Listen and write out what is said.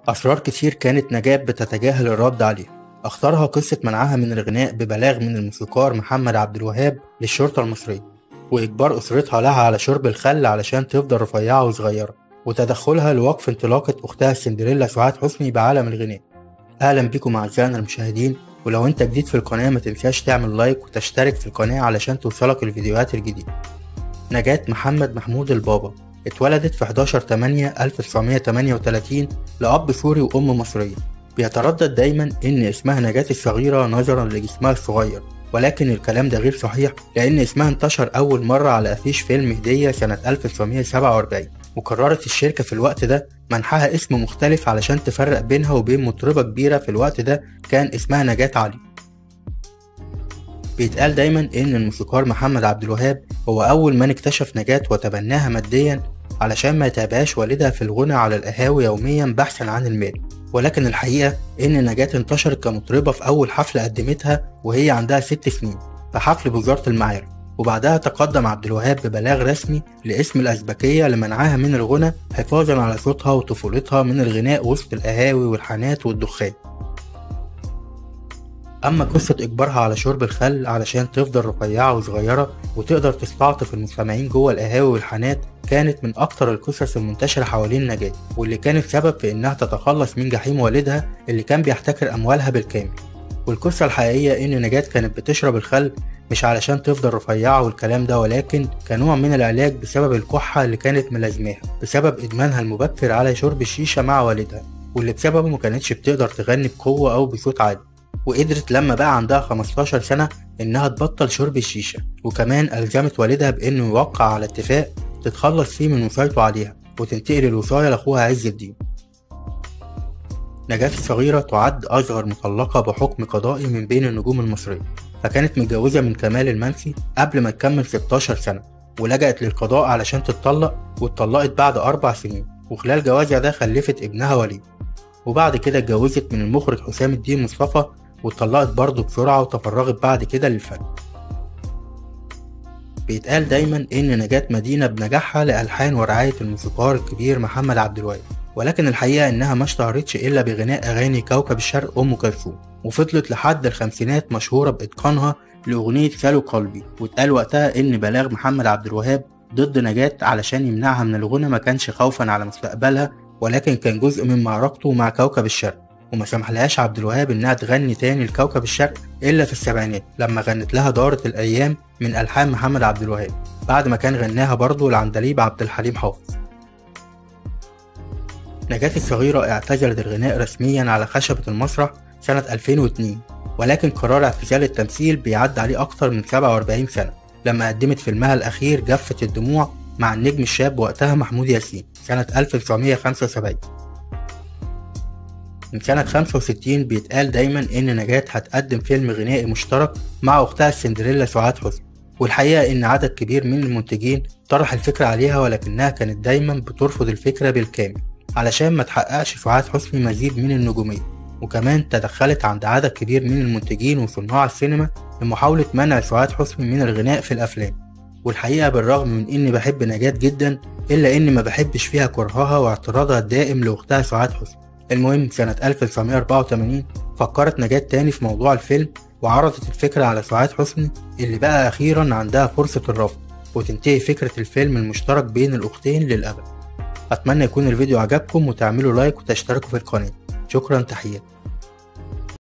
أسرار كتير كانت نجاة بتتجاهل الرد عليها أخطرها قصة منعها من الغناء ببلاغ من الموسيقار محمد عبد الوهاب للشرطة المصرية وإجبار أسرتها لها على شرب الخل علشان تفضل رفيعة وصغيرة وتدخلها لوقف انطلاقة أختها سندريلا سعاد حسني بعالم الغناء أهلا بيكم أعزائنا المشاهدين ولو أنت جديد في القناة ما تنساش تعمل لايك وتشترك في القناة علشان توصلك الفيديوهات الجديدة نجاة محمد محمود البابا اتولدت في 11 8 1938 لأب سوري وأم مصرية بيتردد دايما إن اسمها نجاة الصغيرة نظرا لجسمها الصغير ولكن الكلام ده غير صحيح لأن اسمها انتشر أول مرة على أفيش فيلم هدية سنة 1947 وقررت الشركة في الوقت ده منحها اسم مختلف علشان تفرق بينها وبين مطربة كبيرة في الوقت ده كان اسمها نجاة علي بيتقال دايما إن الموسيقار محمد عبد الوهاب هو أول من اكتشف نجاة وتبناها ماديا علشان ما يتابعش والدها في الغنى على القهاوي يوميا بحثا عن المال ولكن الحقيقة إن نجاة انتشرت كمطربة في أول حفلة قدمتها وهي عندها ست سنين في حفل بوزارة المعارف وبعدها تقدم عبد الوهاب ببلاغ رسمي لاسم الأزبكية لمنعها من الغنى حفاظا على صوتها وطفولتها من الغناء وسط القهاوي والحانات والدخان أما قصة إجبارها على شرب الخل علشان تفضل رفيعة وصغيرة وتقدر تستعطف المستمعين جوه القهاوي والحانات كانت من أكتر القصص المنتشرة حوالين نجاة واللي كانت سبب في إنها تتخلص من جحيم والدها اللي كان بيحتكر أموالها بالكامل والقصة الحقيقية إن نجاة كانت بتشرب الخل مش علشان تفضل رفيعة والكلام ده ولكن كنوع من العلاج بسبب الكحة اللي كانت ملازماها بسبب إدمانها المبكر على شرب الشيشة مع والدها واللي بسببه ما كانتش بتقدر تغني بقوة أو بصوت عالي وقدرت لما بقى عندها 15 سنة إنها تبطل شرب الشيشة وكمان ألزمت والدها بإنه يوقع على اتفاق تتخلص فيه من وصايته عليها وتنتقل الوصاية لأخوها عز الدين نجاة الصغيرة تعد أصغر مطلقة بحكم قضائي من بين النجوم المصرية فكانت متجوزة من كمال المنسي قبل ما تكمل 16 سنة ولجأت للقضاء علشان تتطلق واتطلقت بعد أربع سنين وخلال جوازها ده خلفت ابنها وليد وبعد كده اتجوزت من المخرج حسام الدين مصطفى واتطلقت برضه بسرعة وتفرغت بعد كده للفن بيتقال دايما إن نجاة مدينة بنجاحها لألحان ورعاية الموسيقار الكبير محمد عبد الوهاب ولكن الحقيقة إنها ما اشتهرتش إلا بغناء أغاني كوكب الشرق أم كلثوم وفضلت لحد الخمسينات مشهورة بإتقانها لأغنية سالو قلبي واتقال وقتها إن بلاغ محمد عبد الوهاب ضد نجاة علشان يمنعها من الغنى ما كانش خوفا على مستقبلها ولكن كان جزء من معركته مع كوكب الشرق وما سمحلهاش عبد الوهاب انها تغني تاني لكوكب الشرق الا في السبعينات لما غنت لها دارة الايام من الحان محمد عبد الوهاب بعد ما كان غناها برضه لعندليب عبد الحليم حافظ نجاة الصغيرة اعتزلت الغناء رسميا على خشبة المسرح سنة 2002 ولكن قرار اعتزال التمثيل بيعد عليه أكتر من 47 سنة لما قدمت فيلمها الأخير جفة الدموع مع النجم الشاب وقتها محمود ياسين سنة 1975 من سنة 65 بيتقال دايما إن نجاة هتقدم فيلم غنائي مشترك مع أختها سندريلا سعاد حسني والحقيقة إن عدد كبير من المنتجين طرح الفكرة عليها ولكنها كانت دايما بترفض الفكرة بالكامل علشان ما تحققش سعاد حسني مزيد من النجومية وكمان تدخلت عند عدد كبير من المنتجين وصناع السينما لمحاولة منع سعاد حسني من الغناء في الأفلام والحقيقة بالرغم من إني بحب نجاة جدا إلا إني ما بحبش فيها كرهها واعتراضها الدائم لأختها سعاد حسني المهم سنة 1984 فكرت نجاة تاني في موضوع الفيلم وعرضت الفكرة على سعاد حسني اللي بقى أخيرا عندها فرصة الرفض وتنتهي فكرة الفيلم المشترك بين الأختين للأبد أتمنى يكون الفيديو عجبكم وتعملوا لايك وتشتركوا في القناة شكرا تحياتي